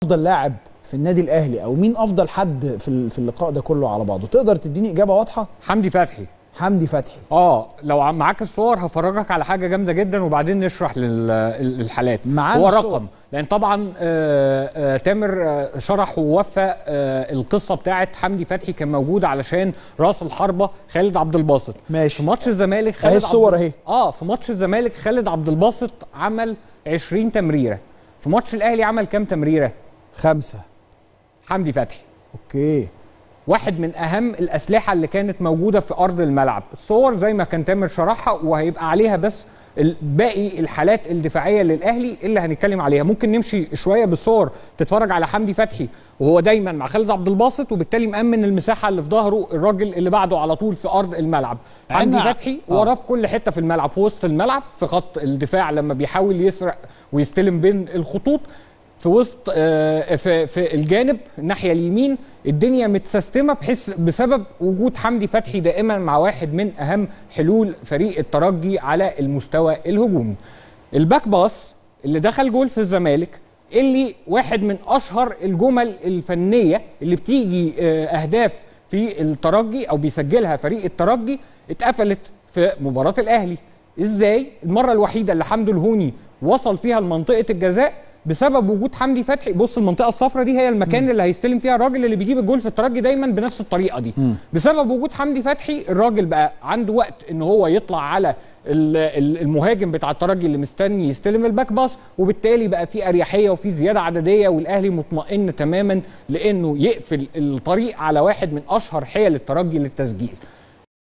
افضل لاعب في النادي الاهلي او مين افضل حد في ال- في اللقاء ده كله على بعضه تقدر تديني اجابه واضحه حمدي فتحي حمدي فتحي اه لو عم- معاك الصور هفرجك على حاجه جامده جدا وبعدين نشرح لل- للحالات معانا هو الصور. رقم لان طبعا آه، آه، تامر آه، شرح ووفى آه، القصه بتاعت حمدي فتحي كان موجود علشان راس الحربه خالد عبد الباسط ماشي في ماتش الزمالك خالد اهي الصور عبد- اهي اه في ماتش الزمالك خالد عبد الباسط عمل 20 تمريره في ماتش الاهلي عمل كام تمريره خمسه حمدي فتحي اوكي واحد من اهم الاسلحه اللي كانت موجوده في ارض الملعب الصور زي ما كان تامر شرحها وهيبقى عليها بس ال- باقي الحالات الدفاعيه للاهلي اللي هنتكلم عليها ممكن نمشي شويه بالصور تتفرج على حمدي فتحي وهو دايما مع خالد عبد الباسط وبالتالي مأمن المساحه اللي في ظهره الراجل اللي بعده على طول في ارض الملعب حمدي عنا- فتحي آه. وراه في كل حته في الملعب في وسط الملعب في خط الدفاع لما بيحاول يسرق ويستلم بين الخطوط في وسط آه، في في الجانب الناحيه اليمين الدنيا متسيستمه بحيث بسبب وجود حمدي فتحي دائما مع واحد من اهم حلول فريق الترجي على المستوى الهجومي. الباك باس اللي دخل جول في الزمالك اللي واحد من اشهر الجمل الفنيه اللي بتيجي آه، اهداف في الترجي او بيسجلها فريق الترجي اتقفلت في مباراه الاهلي. ازاي؟ المره الوحيده اللي حمدو الهوني وصل فيها لمنطقه الجزاء بسبب وجود حمدي فتحي بص المنطقه الصفراء دي هي المكان اللي هيستلم فيها الراجل اللي بيجيب الجول في الترجي دايما بنفس الطريقه دي بسبب وجود حمدي فتحي الراجل بقى عنده وقت ان هو يطلع على ال- ال- المهاجم بتاع الترجي اللي مستني يستلم الباك باس وبالتالي بقى في اريحيه وفي زياده عدديه والاهلي مطمئن تماما لانه يقفل الطريق على واحد من اشهر حيل الترجي للتسجيل